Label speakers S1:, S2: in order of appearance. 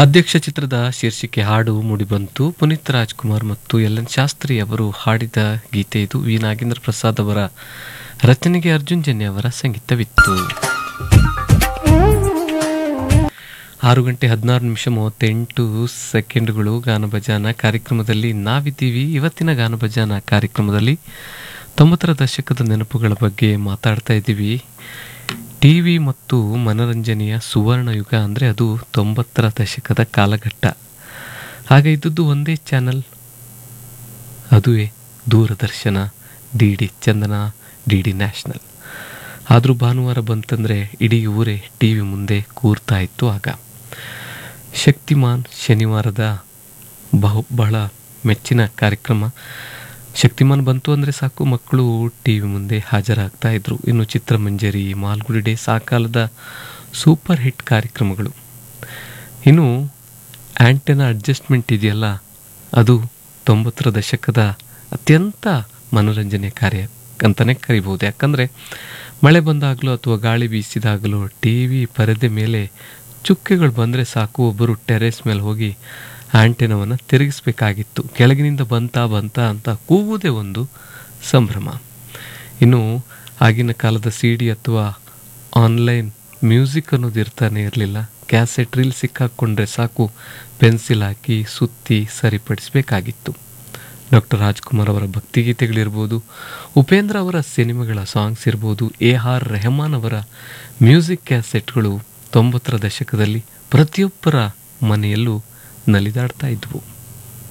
S1: ಅಧ್ಯಕ್ಷ ಚಿತ್ರದ ಶೀರ್ಷಿಕೆ ಹಾಡು ಮೂಡಿಬಂತು ಪುನೀತ್ ರಾಜ್ಕುಮಾರ್ ಮತ್ತು ಎಲ್ ಎನ್ ಶಾಸ್ತ್ರಿ ಅವರು ಹಾಡಿದ ಗೀತೆ ಇದು ವಿ ನಾಗೇಂದ್ರ ಪ್ರಸಾದ್ ಅವರ ರಚನೆಗೆ ಅರ್ಜುನ್ ಜನ್ಯ ಅವರ ಸಂಗೀತವಿತ್ತು ಆರು ಗಂಟೆ ಹದಿನಾರು ನಿಮಿಷ ಮೂವತ್ತೆಂಟು ಸೆಕೆಂಡ್ಗಳು ಗಾನ ಭಜಾನ ಕಾರ್ಯಕ್ರಮದಲ್ಲಿ ನಾವಿದ್ದೀವಿ ಇವತ್ತಿನ ಗಾನ ಭಜಾನ ಕಾರ್ಯಕ್ರಮದಲ್ಲಿ ತೊಂಬತ್ತರ ದಶಕದ ನೆನಪುಗಳ ಬಗ್ಗೆ ಮಾತಾಡ್ತಾ ಇದ್ದೀವಿ ಟಿ ವಿ ಮತ್ತು ಮನರಂಜನೆಯ ಸುವರ್ಣ ಯುಗ ಅಂದರೆ ಅದು ತೊಂಬತ್ತರ ದಶಕದ ಕಾಲಘಟ್ಟ ಆಗ ಇದ್ದದ್ದು ಒಂದೇ ಚಾನಲ್ ಅದುವೇ Doordarshan D D Chandana D D national ಆದರೂ ಭಾನುವಾರ ಬಂತಂದರೆ ಇಡೀ ಊರೇ ಟಿ ವಿ ಮುಂದೆ ಕೂರ್ತಾ ಇತ್ತು ಆಗ ಶಕ್ತಿಮಾನ್ ಶನಿವಾರದ ಬಹು ಬಹಳ ಮೆಚ್ಚಿನ ಕಾರ್ಯಕ್ರಮ ಶಕ್ತಿಮಾನ್ ಬಂತು ಅಂದರೆ ಸಾಕು ಮಕ್ಕಳು ಟಿ ವಿ ಮುಂದೆ ಹಾಜರಾಗ್ತಾ ಇದ್ರು ಇನ್ನು ಚಿತ್ರಮಂಜರಿ ಮಾಲ್ಗುಡಿ ಡೇಸ್ ಆ ಕಾಲದ ಸೂಪರ್ ಹಿಟ್ ಕಾರ್ಯಕ್ರಮಗಳು ಇನ್ನು ಆ್ಯಂಟೆನಾ ಅಡ್ಜಸ್ಟ್ಮೆಂಟ್ ಇದೆಯಲ್ಲ ಅದು ತೊಂಬತ್ತರ ದಶಕದ ಅತ್ಯಂತ ಮನೋರಂಜನೆ ಕಾರ್ಯ ಅಂತಲೇ ಕರಿಬೋದು ಯಾಕಂದರೆ ಮಳೆ ಬಂದಾಗಲೂ ಅಥವಾ ಗಾಳಿ ಬೀಸಿದಾಗಲೂ ಟಿ ವಿ ಪರದೆ ಮೇಲೆ ಚುಕ್ಕೆಗಳು ಬಂದರೆ ಸಾಕು ಒಬ್ಬರು ಟೆರೆಸ್ ಮೇಲೆ ಹೋಗಿ ಆಂಟೆನವನ್ನು ತಿರುಗಿಸ್ಬೇಕಾಗಿತ್ತು ಕೆಳಗಿನಿಂದ ಬಂತ ಬಂತ ಅಂತ ಕೂಗುವುದೇ ಒಂದು ಸಂಭ್ರಮ ಇನ್ನು ಆಗಿನ ಕಾಲದ ಸಿ ಡಿ ಅಥವಾ ಆನ್ಲೈನ್ ಮ್ಯೂಸಿಕ್ ಅನ್ನೋದು ಇರ್ತಾನೆ ಇರಲಿಲ್ಲ ಕ್ಯಾಸೆಟ್ ರೀಲ್ ಸಿಕ್ಕಾಕ್ಕೊಂಡ್ರೆ ಸಾಕು ಪೆನ್ಸಿಲ್ ಹಾಕಿ ಸುತ್ತಿ ಸರಿಪಡಿಸಬೇಕಾಗಿತ್ತು ಡಾಕ್ಟರ್ ರಾಜ್ಕುಮಾರ್ ಅವರ ಭಕ್ತಿಗೀತೆಗಳಿರ್ಬೋದು ಉಪೇಂದ್ರ ಅವರ ಸಿನಿಮಾಗಳ ಸಾಂಗ್ಸ್ ಇರ್ಬೋದು ಎ ಆರ್ ರೆಹಮಾನ್ ಅವರ ಮ್ಯೂಸಿಕ್ ಕ್ಯಾಸೆಟ್ಗಳು ತೊಂಬತ್ತರ ದಶಕದಲ್ಲಿ ಪ್ರತಿಯೊಬ್ಬರ ಮನೆಯಲ್ಲೂ ನಲಿದಾಡ್ತಾ ಇದ್ವು